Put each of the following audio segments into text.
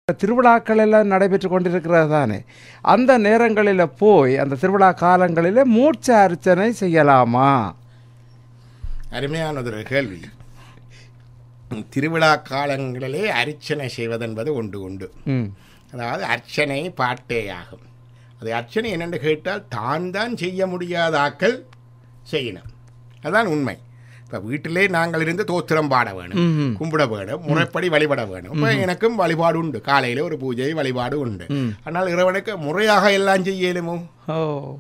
திருவிழாக்கள் எல்லாம் நடைபெற்று கொண்டிருக்கிறது தானே அந்த நேரங்களில் போய் அந்த திருவிழா காலங்களில் மூர்ச்ச அர்ச்சனை செய்யலாமா அருமையானதொரு கேள்வி திருவிழா காலங்களிலே அர்ச்சனை செய்வதென்பது உண்டு உண்டு ம் அதாவது அர்ச்சனை பாட்டே ஆகும் அது அர்ச்சனை என்னென்று கேட்டால் தான் தான் செய்ய முடியாத ஆக்கள் செய்யணும் அதுதான் உண்மை இப்போ வீட்டிலே நாங்கள் இருந்து தோத்திரம் பாட வேணும் ம்ஹும். கும்பிட வேணும் முறைப்படி வழிபட வேணும் இப்போ எனக்கும் வழிபாடு உண்டு காலையில் ஒரு பூஜை வழிபாடு உண்டு ஆனால் இறைவனுக்கு முறையாக எல்லாம் செய்ய இயலுமோ ஓ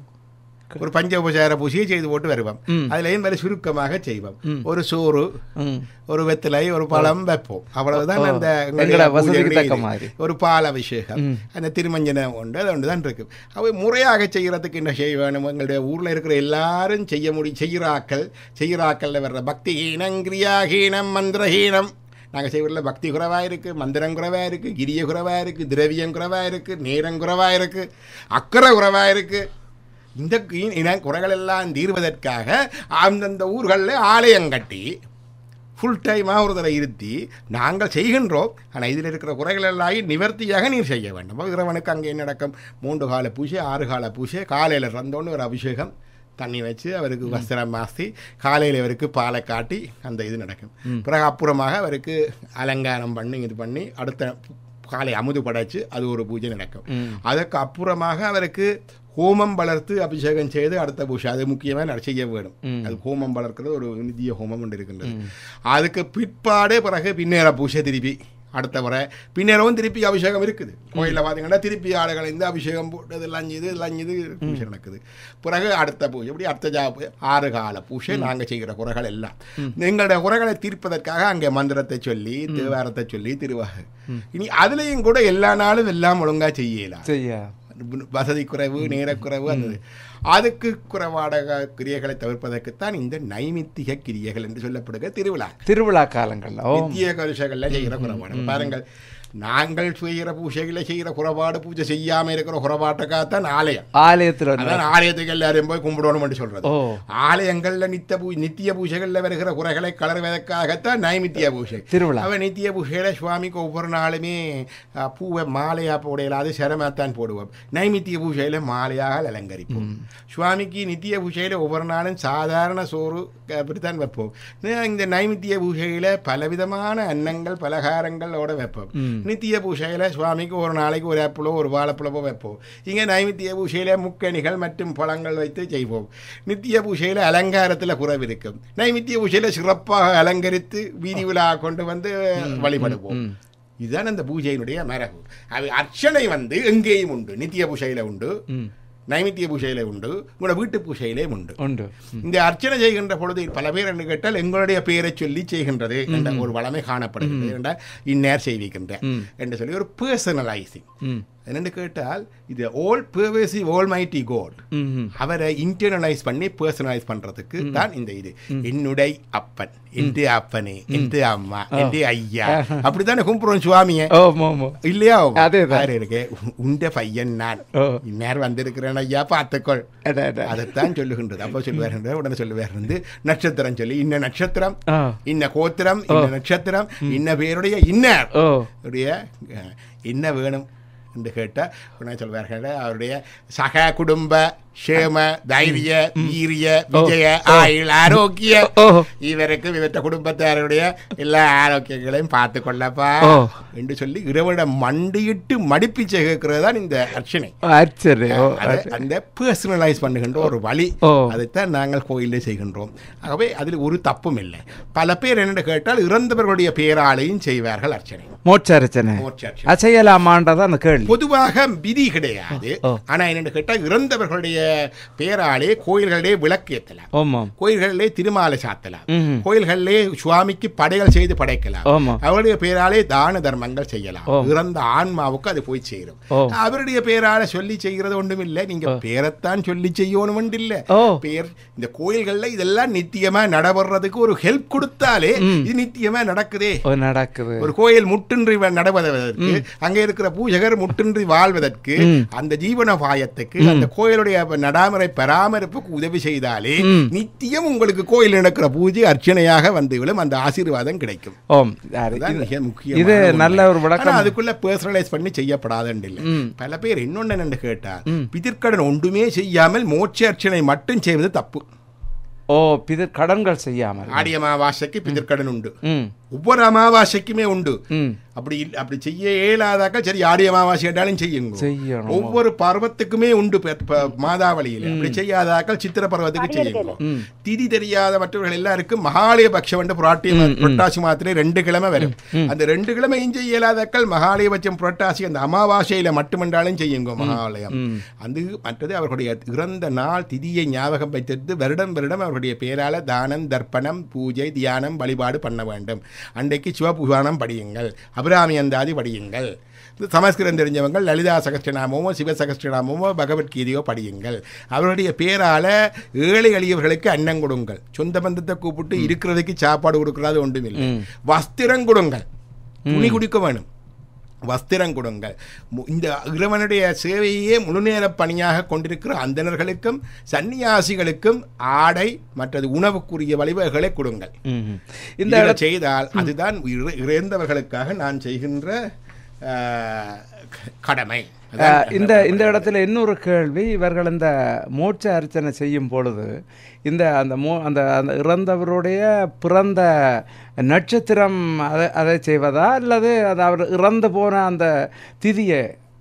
ஒரு பஞ்சோபசார பூஜையை செய்து போட்டு வருவோம் ம். அதுலேயும் வரை சுருக்கமாக செய்வோம் ஒரு சோறு ம் ஒரு வெத்திலை ஒரு பழம் வைப்போம் அவ்வளவுதான் ஓ. அந்த எங்கட எங்களுடைய வசதிக்கு பூஜையுடைய தக்க இது. மாதிரி. ஒரு பால் அபிஷேகம் அந்த திருமஞ்சனம் உண்டு அது ஒன்று தான் இருக்கு அவை முறையாக செய்யறதுக்கு என்ன செய்ய வேணும் எங்களுடைய ஊர்ல இருக்கிற எல்லாரும் செய்ய முடி செய்கிறாக்கள் செய்கிறாக்கள்ல வர்ற பக்தி ஹீனம் கிரியாஹீனம் மந்திரஹீனம் நாங்கள் செய்வதில் பக்தி குறைவாக இருக்குது மந்திரம் குறைவாக இருக்குது கிரிய குறைவாக இருக்குது திரவியம் குறைவாக இருக்குது நேரம் குறைவாக இருக்குது அக்கறை குறைவாக இருக்குது இந்த கீ- இன குறைகள் எல்லாம் தீர்வதற்காக அந்தந்த ஊர்களில் ஆலயம் கட்டி ஃபுல் டைமாக ஒரு தடவை இருத்தி நாங்கள் செய்கின்றோம் ஆனால் இதில் இருக்கிற குறைகள் எல்லாம் நிவர்த்தியாக நீர் செய்ய வேண்டும் அப்ப இறைவனுக்கு அங்கே என்ன நடக்கும் மூன்று கால பூஜை ஆறு கால பூஜை காலையில் ரந்தோன்னு ஒரு அபிஷேகம் தண்ணி வச்சு அவருக்கு வஸ்திரம் மாசி காலையில் அவருக்கு பாலை காட்டி அந்த இது நடக்கும் பிறகு அப்புறமாக அவருக்கு அலங்காரம் பண்ணி இது பண்ணி அடுத்த காலை அமுது படைச்சு அது ஒரு பூஜை நடக்கும் அதற்கு அப்புறமாக அவருக்கு ஹோமம் வளர்த்து அபிஷேகம் செய்து அடுத்த பூஜை அது முக்கியமாக நட- செய்ய வேணும் அது ஹோமம் வளர்க்கிறது ஒரு நித்திய ஹோமம் ஒன்று இருக்கின்றது அதுக்கு பிற்பாடு பிறகு பின்னேற பூஜை திருப்பி அடுத்த முறை பின்னேறவும் திருப்பி அபிஷேகம் இருக்குது கோயிலில் பார்த்தீங்கன்னா திருப்பி ஆடுகள் இந்த அபிஷேகம் போட்டு இதெல்லாம் செய்து இதெல்லாம் செய்து பூஜை நடக்குது பிறகு அடுத்த பூஜை இப்படி அடுத்த ஜா பூஜை, ஆறு கால பூஜை நாங்கள் செய்கிற குறைகள் எல்லாம் எங்களுடைய குறைகளை தீர்ப்பதற்காக அங்கே மந்திரத்தை சொல்லி தேவாரத்தை சொல்லி திருவாக இனி அதுலேயும் கூட எல்லா நாளும் எல்லாம் ஒழுங்கா செய்யலாம் செய்ய வசதி குறைவு நேரக்குறைவு அந்த அதுக்கு குறைவாட கிரியைகளை தவிர்ப்பதற்குத்தான் இந்த நைமித்திக கிரியைகள் என்று சொல்லப்படுகிற திருவிழா திருவிழா காலங்கள்ல ஓ நித்திய கருஷங்கள்ல செய்கிற குறைபாடு பாருங்கள் நாங்கள் செய்கிற பூஜைகளை செய்கிற குறைபாடு பூஜை செய்யாம இருக்கிற குறைபாட்டுக்காகத்தான் ஆலயம் ஆலயத்தில் வந்து அதான் ஆலயத்துக்கு எல்லாரும் போய் கும்பிடணும் சொல்றது ஓ ஆலயங்கள்ல நித்த பூ நித்திய பூஜைகள்ல வருகிற குறைகளை கலர்வதற்காகத்தான் நைமித்திய பூஜை திருவிழா அவன் நித்திய பூஜையில சுவாமிக்கு ஒவ்வொரு நாளுமே அஹ், பூவை மாலையா போடையில அது சிரமத்தான் போடுவோம் நைமித்திய பூஜையில மாலையாக அலங்கரிப்போம் சுவாமிக்கு நித்திய பூஜையில ஒவ்வொரு நாளும் சாதாரண சோறு அஹ், அப்படித்தான் வைப்போம் நே- இந்த நைமித்திய பூஜையில பலவிதமான அன்னங்கள் பலகாரங்களோட வைப்போம் நித்திய பூஜையில சுவாமிக்கு ஒரு நாளைக்கு ஒரு ஆப்பிளோ ஒரு வாழைப்பழமோ வைப்போம் இங்க நைமித்திய பூஜையில முக்கணிகள் மற்றும் பழங்கள் வைத்து செய்வோம் நித்திய பூஜையில அலங்காரத்துல குறைவு இருக்கும் நைமித்திய பூஜையில சிறப்பாக அலங்கரித்து வீதி விழா கொண்டு வந்து வழிபடுவோம் இதுதான் அந்த பூஜையினுடைய மரபு அது அர்ச்சனை வந்து எங்கேயும் உண்டு நித்திய பூஜையில உண்டு ம் நைமித்திய பூஜையில உண்டு உங்களோட வீட்டு பூஜையிலே உண்டு உண்டு இந்த அர்ச்சனை செய்கின்ற பொழுது பல பேர் என்று கேட்டால் எங்களுடைய பெயரை சொல்லி செய்கின்றது என்ற ஒரு வளமை காணப்படுகிறது என்றால் இந்நேர் செய்விக்கின்ற என்று சொல்லி ஒரு பர்சனலைசிங் ம் என்னென்னு கேட்டால் இது ஓல் பர்வேசி ஓல் மைட்டி கோட் ம் அவரை இன்டர்னலைஸ் பண்ணி பர்சனலைஸ் பண்றதுக்கு தான் இந்த இது என்னுடைய அப்பன் எந்த அப்பனே எந்த அம்மா எந்த ஐயா அப்படித்தானே கும்பிடுவோம் சுவாமியை ஓ மோமோ இல்லையா அதேதான். யார் இருக்கு உண்ட பையன் நான் ஓ இந்நேரம் வந்திருக்கிறேன் ஐயா பார்த்துக்கொள் அதான் அதான் அதைத்தான் சொல்லுகின்றது அப்போ சொல்லுவார் உடனே சொல்லுவார் வந்து நட்சத்திரம் சொல்லி இன்ன நட்சத்திரம் ஆ இன்ன கோத்திரம் இன்ன நட்சத்திரம் இன்ன பேருடைய இன்னர் ஓ உடைய அஹ், என்ன வேணும் என்று கேட்டால் உடனே சொல்வார்கள் அவருடைய சக குடும்ப க்ஷேம தைரிய வீரிய விஜய ஆயுள் ஆரோக்கிய ஓ இவருக்கு இவற்ற குடும்பத்தாருடைய எல்லா ஆரோக்கியங்களையும் பார்த்து கொள்ளப்பா ஓ. என்று சொல்லி இறைவனிடம் மண்டியிட்டு மடிப்பிச்சை கேட்கிறது தான் இந்த அர்ச்சனை ஆச்சரி ஓ அதை அந்த பர்சனலைஸ் பண்ணுகின்ற ஒரு வழி ஓ. அதைத்தான் நாங்கள் கோயிலே செய்கின்றோம் ஆகவே அதில் ஒரு தப்பும் இல்லை பல பேர் என்னென்னு கேட்டால் இறந்தவர்களுடைய பேராலையும் செய்வார்கள் அர்ச்சனை மோட்சரச்சனை மோட்ச அர்ச்சனை அது செய்யலாமான்றது அந்த கேள்வி பொதுவாக விதி கிடையாது ஓ. ஆனா என்னென்னு கேட்டால் இறந்தவர்களுடைய பேராலே கோயில்களிலே விளக்கு ஏற்றலாம் ஓமாம் கோயில்களிலே திருமாலை சாத்தலாம் ம் கோயில்களிலே சுவாமிக்கு படைகள் செய்து படைக்கலாம் ஆமாம் அவருடைய பேராலே தான தர்மங்கள் செய்யலாம் ஓ. இறந்த ஆன்மாவுக்கு அது போய் சேரும் ஓ அவருடைய பேரால சொல்லி செய்கிறது ஒன்றும் இல்லை நீங்க பேரைத்தான் சொல்லி செய்யணும் இல்ல ஓ பேர் இந்த கோயில்கள்ல இதெல்லாம் நித்தியமா நடைபெறதுக்கு ஒரு ஹெல்ப் கொடுத்தாலே இது நித்தியமா நடக்குதே ஓ நடக்குது ஒரு கோயில் முற்றின்றி வ- நடவதற்கு அங்கே இருக்கிற பூஜகர் முற்றின்றி வாழ்வதற்கு ம். அந்த ஜீவனோபாயத்துக்கு அந்த கோயிலுடைய அப்ப நடாமரை பராமரிப்புக்கு உதவி செய்தாலே நித்தியம் உங்களுக்கு கோயில் நடக்கிற பூஜை அர்ச்சனையாக வந்துவிடும் அந்த ஆசீர்வாதம் கிடைக்கும் ஓம் யாரு? அதுதான் இது- மிக முக்கியமான இது உண்மை. நல்ல ஒரு ஆனா விளக்கம் அதுக்குள்ள பர்சனலைஸ் பண்ணி செய்யப்படாதுன்னு இல்லை பல பேர் இன்னொன்னு என்னன்னு கேட்டால் பிதிர்க்கடன் ஒன்றுமே செய்யாமல் மோட்ச அர்ச்சனை மட்டும் செய்வது தப்பு ஓ பிது கடன்கள் செய்யாமல் ஆடி அமாவாசைக்கு பிதிர்க்கடன் உண்டு ம் ஒவ்வொரு அமாவாசைக்குமே உண்டு ம் அப்படி இல்ல- அப்படி செய்ய இயலாதாக்க சரி ஆடி அமாவாசை கேட்டாலும் செய்யுங்க செய்யணும் ஒவ்வொரு பருவத்துக்குமே உண்டு பெ- ப- மாதாவளியில அப்படி செய்யாதாக்கள் சித்திர பருவத்துக்கு செய்யுங்க திதி தெரியாத மற்றவர்கள் எல்லாருக்கும் மகாலய பட்சம் வந்து புராட்டி புரட்டாசி மாத்திரை ரெண்டு கிழமை வரும் அந்த ரெண்டு கிழமையும் செய்ய இயலாதாக்கள் மகாலய பட்சம் புரட்டாசி அந்த அமாவாசையில மட்டுமென்றாலும் செய்யுங்க மகாலயம் அது மற்றது அவர்களுடைய இறந்த நாள் திதியை ஞாபகம் வைத்திருந்து வருடம் வருடம் அவர்களுடைய பேரால தானம் தர்ப்பணம் பூஜை தியானம் வழிபாடு பண்ண வேண்டும் அன்றைக்கு சிவபுராணம் படியுங்கள் அபிராமி அந்தாதி படியுங்கள் இது சமஸ்கிருதம் தெரிஞ்சவங்க லலிதா சகஸ்டநாமமோ சிவ சகஸ்டநாமமோ பகவத்கீதையோ படியுங்கள் அவருடைய பேரால ஏழை எளியவர்களுக்கு அன்னம் கொடுங்கள் சொந்த பந்தத்தை கூப்பிட்டு இருக்கிறதுக்கு சாப்பாடு கொடுக்கறது ஒன்றுமில்லை வஸ்திரம் கொடுங்கள் துணி குடிக்க வேணும் வஸ்திரம் கொடுங்கள் மு- இந்த இறைவனுடைய சேவையே முழுநேர பணியாக கொண்டிருக்கிற அந்தணர்களுக்கும் சன்னியாசிகளுக்கும் ஆடை மற்றது உணவுக்குரிய வழிவகைகளை கொடுங்கள் ம் ம். இந்த இந்த செய்தால் அதுதான் இற- இறந்தவர்களுக்காக நான் செய்கின்ற ஆஹ், கடமை அதான் அஹ், இந்த இந்த இடத்துல இன்னொரு கேள்வி இவர்கள் இந்த மோட்ச அர்ச்சனை செய்யும் பொழுது இந்த அந்த மோ அந்த அந்த இறந்தவருடைய பிறந்த நட்சத்திரம் அதை அதை செய்வதா அல்லது அது அவர் இறந்து போன அந்த திதியை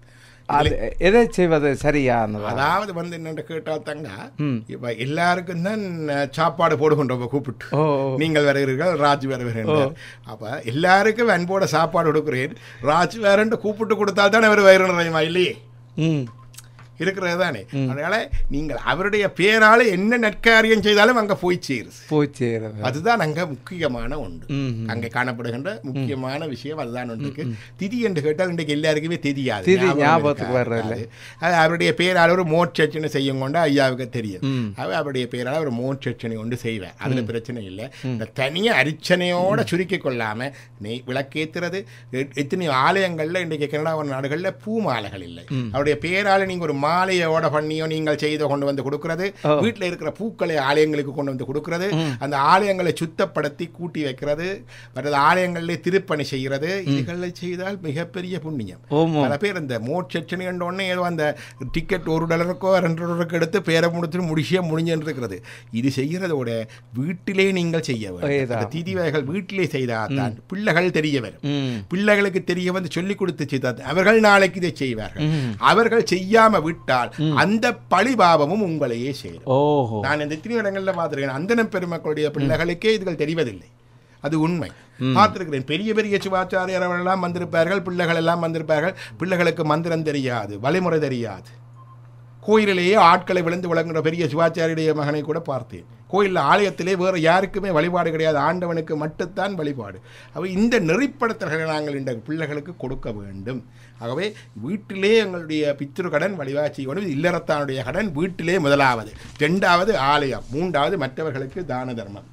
அது எதை செய்வது சரியானதா அதாவது வந்து என்னென்று கேட்டால் தங்க ம். இப்ப எல்லாருக்கும் தான் அஹ், சாப்பாடு போடுகின்றோம் கூப்பிட்டு ஓ நீங்கள் வருகிறீர்கள் ராஜ் வருகிறேன் அப்ப எல்லாருக்கும் அன்போட சாப்பாடு கொடுக்கிறேன் ராஜ் வேறன்ட்டு கூப்பிட்டு கொடுத்தால் தான் அவர் வயிறு நிறையுமா இல்லையே ம் இருக்கிறது தானே அதனால நீங்கள் அவருடைய பேரால என்ன நற்காரியம் செய்தாலும் அங்க போய் சேருது போய் சேருது அதுதான் அங்க முக்கியமான ஒன்று ம் அங்கே காணப்படுகின்ற முக்கியமான விஷயம் அதுதான் ஒன்றுக்கு திதி என்று கேட்டால் இன்றைக்கு எல்லாருக்குமே தெரியாது திதி ஞாபகம் ஞாபகத்துக்கு இருக்காது. வர்றதில்லை. அது அவருடைய பேரால் ஒரு மோட்சச்சனை செய்யும் கொண்டு ஐயாவுக்கு தெரியும் ம். அவர் அவருடைய பேரால் ஒரு மோட்சச்சனை கொண்டு செய்வார் அதுல பிரச்சனை இல்லை இந்த தனிய அரிச்சனையோட சுருக்கி கொள்ளாம நெய் விளக்கேத்துறது எ- எத்தனையோ ஆலயங்கள்ல இன்றைக்கு கனடா நாடுகள்ல பூ மாலைகள் இல்லை அவருடைய பேரால நீங்க ஒரு மாலையோட பண்ணியோ நீங்கள் செய்தோ கொண்டு வந்து கொடுக்கிறது வீட்டில் இருக்கிற பூக்களை ஆலயங்களுக்கு கொண்டு வந்து கொடுக்கிறது அந்த ஆலயங்களை சுத்தப்படுத்தி கூட்டி வைக்கிறது மற்றது ஆலயங்களிலே திருப்பணி செய்கிறது இதுகளை செய்தால் மிகப்பெரிய புண்ணியம் ஓமோ பல பேர் இந்த மோட்சச்சனை உடனே ஏதோ அந்த டிக்கெட் ஒரு டாலருக்கோ ரெண்டு டாலருக்கு எடுத்து பேரை முடிச்சு முடிச்சே முடிஞ்சுன்னு இருக்கிறது இது செய்கிறதோட வீட்டிலே நீங்கள் செய்ய வேண்டும் அதேதான். அந்த திதி வகைகள் வீட்டிலே செய்தால் தான் பிள்ளைகள் தெரிய வரும் ம் பிள்ளைகளுக்கு தெரிய வந்து சொல்லிக் கொடுத்து செய்தால் அவர்கள் நாளைக்கு இதை செய்வார்கள் அவர்கள் செய்யாம விட்டால் அந்த பழிபாவமும் உங்களையே சேரும் ஓஹோ நான் இந்த எத்தனையோ இடங்கள்ல பார்த்திருக்கேன் அந்தன பெருமக்களுடைய பிள்ளைகளுக்கே இதுகள் தெரிவதில்லை அது உண்மை பார்த்திருக்கிறேன் பெரிய பெரிய சிவாச்சாரியர் அவர்களெல்லாம் வந்திருப்பார்கள் பிள்ளைகள் எல்லாம் வந்திருப்பார்கள் பிள்ளைகளுக்கு மந்திரம் தெரியாது வழிமுறை தெரியாது கோயிலிலேயே ஆட்களை விழுந்து விளங்குற பெரிய சிவாச்சாரியுடைய மகனை கூட பார்த்தேன் கோயிலில் ஆலயத்திலே வேறு யாருக்குமே வழிபாடு கிடையாது ஆண்டவனுக்கு மட்டும்தான் வழிபாடு அவை இந்த நெறிப்படுத்தல்களை நாங்கள் இந்த பிள்ளைகளுக்கு கொடுக்க வேண்டும் ஆகவே வீட்டிலே எங்களுடைய பித்ரு கடன் வழிபாடு செய்யணும் இது இல்லறத்தானுடைய கடன் வீட்டிலே முதலாவது ரெண்டாவது ஆலயம் மூன்றாவது மற்றவர்களுக்கு தான தர்மம்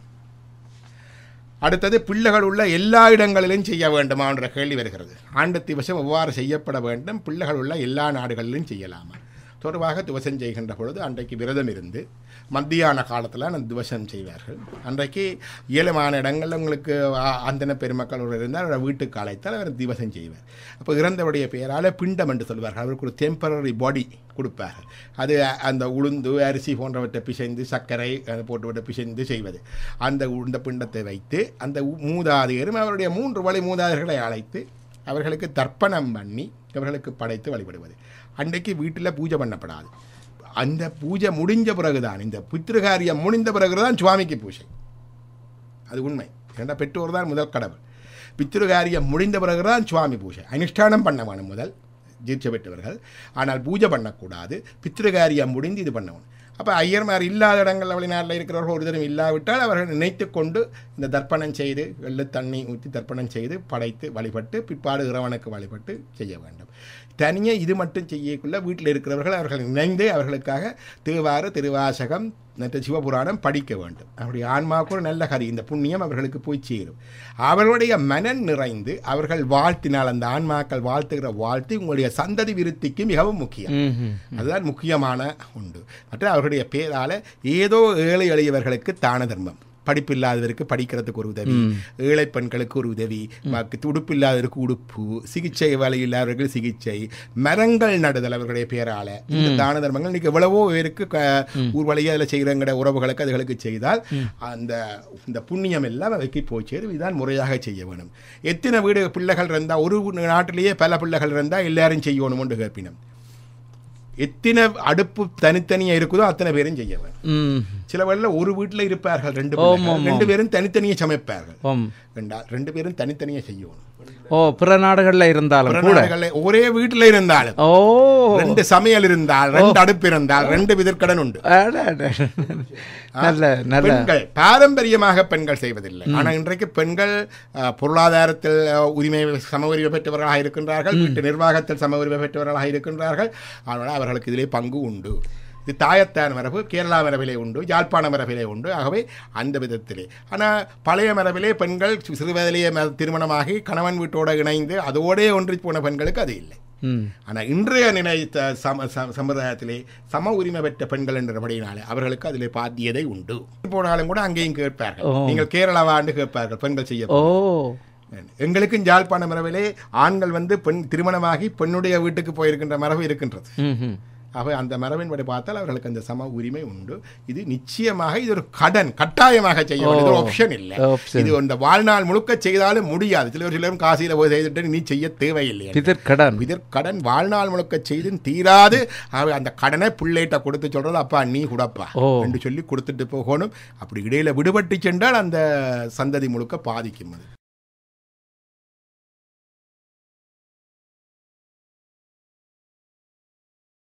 அடுத்தது பிள்ளைகள் உள்ள எல்லா இடங்களிலும் செய்ய வேண்டுமா என்ற கேள்வி வருகிறது ஆண்டு திவசம் எவ்வாறு செய்யப்பட வேண்டும் பிள்ளைகள் உள்ள எல்லா நாடுகளிலும் செய்யலாமா தொடர்பாக துவசம் செய்கின்ற பொழுது அன்றைக்கு விரதம் இருந்து மத்தியான காலத்தில் அந்த துவசம் செய்வார்கள் அன்றைக்கு இயலுமான இடங்களில் உங்களுக்கு ஆ- அந்தன பெருமக்கள் ஒரு இருந்தால் அவரை வீட்டுக்கு அழைத்தால் அவர் திவசம் செய்வார் அப்போ இறந்தவருடைய பெயரால் பிண்டம் என்று சொல்வார்கள் அவருக்கு ஒரு டெம்பரரி பாடி கொடுப்பார்கள் அது அந்த உளுந்து அரிசி போன்றவற்றை பிசைந்து சர்க்கரை அதை போட்டுவிட்டு பிசைந்து செய்வது அந்த உளுந்த பிண்டத்தை வைத்து அந்த உ- மூதாதையரும் அவருடைய மூன்று வழி மூதாதையர்களை அழைத்து அவர்களுக்கு தர்ப்பணம் பண்ணி அவர்களுக்கு படைத்து வழிபடுவது அன்றைக்கு வீட்டில் பூஜை பண்ணப்படாது அந்த பூஜை முடிஞ்ச பிறகுதான் இந்த பித்ருகாரியம் முடிந்த பிறகுதான் சுவாமிக்கு பூஜை அது உண்மை ஏன்னா பெற்றோர் தான் முதல் கடவுள் பித்ருகாரியம் முடிந்த பிறகுதான் சுவாமி பூஜை அனுஷ்டானம் பண்ண வேணும் முதல் தீட்சை பெற்றவர்கள் ஆனால் பூஜை பண்ணக்கூடாது பித்ருகாரியம் முடிந்து இது பண்ணணும் அப்போ ஐயர்மார் இல்லாத இடங்களில் வெளிநாட்டில் இருக்கிறவர்கள் ஒரு தினம் இல்லாவிட்டால் அவர்கள் நினைத்து கொண்டு இந்த தர்ப்பணம் செய்து எள்ளு தண்ணி ஊற்றி தர்ப்பணம் செய்து படைத்து வழிபட்டு பிற்பாடு இறைவனுக்கு வழிபட்டு செய்ய வேண்டும் தனியே இது மட்டும் செய்யக்குள்ள வீட்டில் இருக்கிறவர்கள் அவர்கள் இணைந்து அவர்களுக்காக திருவாறு திருவாசகம் மற்ற சிவபுராணம் படிக்க வேண்டும் அவருடைய ஆன்மாவுக்கு ஒரு நல்ல கதி இந்த புண்ணியம் அவர்களுக்கு போய் சேரும் அவர்களுடைய மனன் நிறைந்து அவர்கள் வாழ்த்தினால் அந்த ஆன்மாக்கள் வாழ்த்துகிற வாழ்த்து உங்களுடைய சந்ததி விருத்திக்கு மிகவும் முக்கியம் ம்ஹும். அதுதான் முக்கியமான உண்டு மற்ற அவர்களுடைய பேரால ஏதோ ஏழை எளியவர்களுக்கு தான தர்மம் படிப்பில்லாதவருக்கு படிக்கிறதுக்கு ஒரு உதவி ஏழை பெண்களுக்கு ஒரு உதவி மக்கு- உடுப்பில்லாதவருக்கு உடுப்பு சிகிச்சை வேலை இல்லாதவர்கள் சிகிச்சை மரங்கள் நடுதல் அவர்களுடைய பேரால இந்த தான தர்மங்கள் இன்னைக்கு எவ்வளவோ பேருக்கு க- ஊர் வழியாக அதில் செய்கிறங்கிற உறவுகளுக்கு அதுகளுக்கு செய்தால் அந்த இந்த புண்ணியம் எல்லாம் அவைக்கு போய் சேரும் இதுதான் முறையாக செய்ய வேணும் எத்தனை வீடு பிள்ளைகள் இருந்தால் ஒரு நாட்டிலேயே பல பிள்ளைகள் இருந்தால் எல்லாரும் செய்யணும்னு கேட்பினம் எத்தனை அடுப்பு தனித்தனியா இருக்குதோ அத்தனை பேரும் செய்ய வேணும் ம் சில வேளையில ஒரு வீட்டில் இருப்பார்கள் ரெண்டு பிள்ளைகள். ரெண்டு பேரும் தனித்தனியே சமைப்பார்கள் ஓம் ரெண்டா ரெண்டு பேரும் தனித்தனியே செய்யணும் ஓ பிற நாடுகள்ல இருந்தாலும் கூட பிறநாடுகள்ல ஒரே வீட்டில் இருந்தாலும் ஓ ரெண்டு சமையல் இருந்தால் ரெண்டு அடுப்பு இருந்தால் ரெண்டு விதற்கடன் உண்டு அட, அட. நல்ல நல்ல பெண்கள் பாரம்பரியமாக பெண்கள் செய்வதில்லை ஆனால் இன்றைக்கு பெண்கள் அஹ், பொருளாதாரத்தில் அஹ், உரிமை சம உரிமை பெற்றவர்களாக இருக்கின்றார்கள் வீட்டு நிர்வாகத்தில் சம உரிமை பெற்றவர்களாக இருக்கின்றார்கள் அதனால் அவர்களுக்கு இதிலே பங்கு உண்டு இது தாயத்தான் மரபு கேரளா மரபிலே உண்டு யாழ்ப்பாண மரபிலே உண்டு ஆகவே அந்த விதத்திலே ஆனால் பழைய மரபிலே பெண்கள் சிறு வயதிலேயே ம- திருமணமாகி கணவன் வீட்டோடு இணைந்து அதோடே ஒன்றி போன பெண்களுக்கு அது இல்லை ம் ஆனால் இன்றைய நினைத்த சம ச- சமுதாயத்திலே சம உரிமை பெற்ற பெண்கள் என்றபடினாலே அவர்களுக்கு அதிலே பாத்தியதை உண்டு போனாலும் கூட அங்கேயும் கேட்பார்கள் ஓ. நீங்கள் கேரளாவாண்டு கேட்பார்கள் பெண்கள் செய்ய ஓ எங்களுக்கும் ஜாழ்ப்பாண மரபிலே ஆண்கள் வந்து பெண் திருமணமாகி பெண்ணுடைய வீட்டுக்கு போயிருக்கின்ற மரபு இருக்கின்றது ம்ஹும். அவை அந்த மரபின்படி பார்த்தால் அவர்களுக்கு அந்த சம உரிமை உண்டு இது நிச்சயமாக இது ஒரு கடன் கட்டாயமாக செய்ய வேண்டியது ஆப்ஷன் இல்லை Option. இது அந்த வாழ்நாள் முழுக்க செய்தாலும் முடியாது சிலர் சிலரும் காசியில் போய் செய்துட்டு நீ செய்ய தேவையில்லை பிதற்கடன் இதற் கடன் வாழ்நாள் முழுக்க செய்து தீராது அவ அந்த கடனை பிள்ளைகிட்ட கொடுத்து சொல்றது அப்பா நீ குடப்பா ஓ. என்று சொல்லி கொடுத்துட்டு போகணும் அப்படி இடையில விடுபட்டு சென்றால் அந்த சந்ததி முழுக்க பாதிக்கும் அது